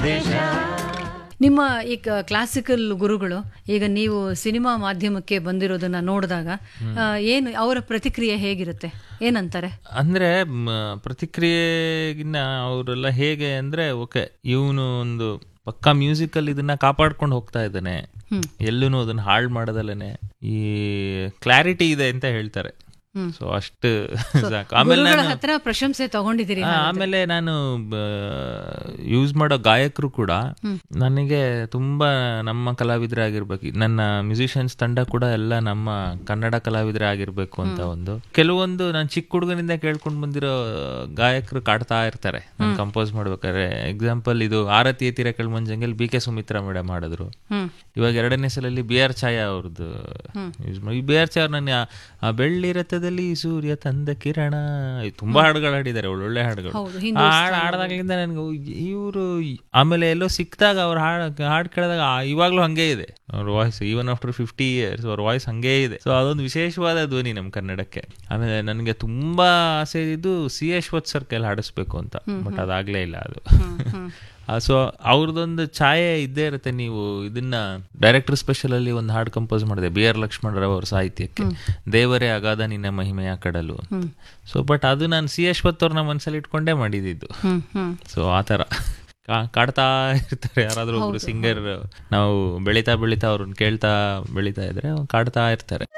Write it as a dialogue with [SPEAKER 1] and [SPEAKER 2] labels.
[SPEAKER 1] ಸಂದೇಶ
[SPEAKER 2] ನಿಮ್ಮ ಈ ಕ್ಲಾಸಿಕಲ್ ಗುರುಗಳು ಈಗ ನೀವು ಸಿನಿಮಾ ಮಾಧ್ಯಮಕ್ಕೆ ಬಂದಿರೋದನ್ನ ನೋಡಿದಾಗ ಆ, ಏನು ಅವರ ಪ್ರತಿಕ್ರಿಯೆ ಹೇಗಿರುತ್ತೆ ಏನಂತಾರೆ
[SPEAKER 1] ಅಂದ್ರೆ ಮ, ಪ್ರತಿಕ್ರಿಯೆಗಿನ್ನ ಅವರೆಲ್ಲ ಹೇಗೆ ಅಂದ್ರೆ ಓಕೆ ಇವನು ಒಂದು ಪಕ್ಕಾ ಮ್ಯೂಸಿಕಲ್ ಇದನ್ನ ಕಾಪಾಡ್ಕೊಂಡು ಹೋಗ್ತಾ ಇದ್ದಾನೆ ಎಲ್ಲೂ ಅದನ್ನ ಹಾಳು ಮಾಡೋದಲ್ಲೇನೆ ಈ ಕ್ಲಾರಿಟಿ ಇದೆ ಅಂತ ಹೇಳ್ತಾರೆ ಸೊ ಅಷ್ಟು ಸಾಕು ಆಮೇಲೆ
[SPEAKER 2] ಗುರುಗಳ
[SPEAKER 1] ನಾನು
[SPEAKER 2] ಹತ್ರ ಪ್ರಶಂಸೆ ತಗೊಂಡಿದ್ದೀರಿ
[SPEAKER 1] ಆ, ಆಮೇಲೆ ನಾನು ಯೂಸ್ ಮಾಡೋ ಗಾಯಕರು ಕೂಡ ನನಗೆ ತುಂಬಾ ನಮ್ಮ ಕಲಾವಿದರೇ ಆಗಿರ್ಬೇಕು ನನ್ನ ಮ್ಯೂಸಿಷಿಯನ್ಸ್ ತಂಡ ಕೂಡ ಎಲ್ಲ ನಮ್ಮ ಕನ್ನಡ ಕಲಾವಿದರೇ ಆಗಿರ್ಬೇಕು ಅಂತ ಒಂದು ಕೆಲವೊಂದು ನಾನು ಚಿಕ್ಕ ಹುಡುಗನಿಂದ ಕೇಳ್ಕೊಂಡು ಬಂದಿರೋ ಗಾಯಕರು ಕಾಡ್ತಾ ಇರ್ತಾರೆ ನಾನು ಕಂಪೋಸ್ ಮಾಡ್ಬೇಕಾದ್ರೆ ಎಕ್ಸಾಂಪಲ್ ಇದು ಆರತಿ ತೀರ ಮಂಜಂಗೆಲ್ ಬಿ ಕೆ ಸುಮಿತ್ರಾ ಮೇಡಮ್ ಮಾಡಿದ್ರು
[SPEAKER 2] ಹ್ಮ್
[SPEAKER 1] ಇವಾಗ ಎರಡನೇ ಸಲಲ್ಲಿ ಬಿ ಆರ್ ಛಾಯಾ ಅವ್ರದ್ದು ಯೂಸ್ ಮಾಡಿ ಬಿ ಆರ್ ಛಾಯಾ ನನ್ನ ಆ- ಆ ಬೆಳ್ಳಿ ರಥದಲ್ಲಿ ಸೂರ್ಯ ತಂದ ಕಿರಣ ಇದು ತುಂಬಾ ಹಾಡುಗಳು ಹಾಡಿದ್ದಾರೆ ಒಳ್ಳೊಳ್ಳೆ ಹಾಡುಗಳು
[SPEAKER 2] ಹೌದು,
[SPEAKER 1] ಆ ಹಾಡು ಹಾಡ್ದಾಗ್ಲಿಂದ ನನಗೆ ಇವರು ಆಮೇಲೆ ಎಲ್ಲೋ ಸಿಕ್ಕಿದಾಗ ಅವ್ರ ಹಾಡು ಹಾಡು ಕೇಳಿದಾಗ ಆ, ಇವಾಗ್ಲೂ ಹಂಗೆ ಇದೆ ಅವ್ರ voice even after fifty years ಅವ್ರ ವಾಯ್ಸ್ ಹಂಗೆ ಇದೆ ಸೊ ಅದೊಂದು ವಿಶೇಷವಾದ ಧ್ವನಿ ನಮ್ಮ ಕನ್ನಡಕ್ಕೆ ಆಮೇಲೆ ನನಗೆ ತುಂಬಾ ಆಸೆ ಇದ್ದು ಸಿ ಅಶ್ವಥ್ ಸರ್ ಕೈಲಿ ಹಾಡಿಸ್ಬೇಕು ಅಂತ ಬಟ್ ಅದಾಗ್ಲೇ ಇಲ್ಲ ಅದು ಸೊ ಅವ್ರದ್ದೊಂದು ಛಾಯೆ ಇದ್ದೇ ಇರುತ್ತೆ ನೀವು ಇದನ್ನ ಡೈರೆಕ್ಟರ್ ಸ್ಪೆಷಲ್ ಅಲ್ಲಿ ಒಂದು ಹಾಡು ಕಂಪೋಸ್ ಮಾಡಿದೆ ಬಿ ಆರ್ ಲಕ್ಷ್ಮಣ್ ರಾವ್ ಅವ್ರ ಸಾಹಿತ್ಯಕ್ಕೆ ದೇವರೇ ಅಗಾಧ ನಿನ್ನ ಮಹಿಮೆಯ ಕಡಲು ಸೊ ಬಟ್ ಅದು ನಾನು ಸಿ ಅಶ್ವಥ್ ಅವ್ರನ್ನ ಮನಸ್ಸಲ್ಲಿ ಇಟ್ಕೊಂಡೇ ಮಾಡಿದ್ದು
[SPEAKER 2] ಹ್ಮ್ ಹ್ಮ್
[SPEAKER 1] ಸೊ ಆ ಥರ ಕಾ- ಕಾಡ್ತಾ ಇರ್ತಾರೆ ಯಾರಾದ್ರೂ ಒಬ್ರು ಸಿಂಗರ್ ನಾವು ಬೆಳೀತಾ ಬೆಳೀತಾ ಅವ್ರನ್ನ ಕೇಳ್ತಾ ಬೆಳೀತಾ ಇದ್ರೆ ಕಾಡ್ತಾ ಇರ್ತಾರೆ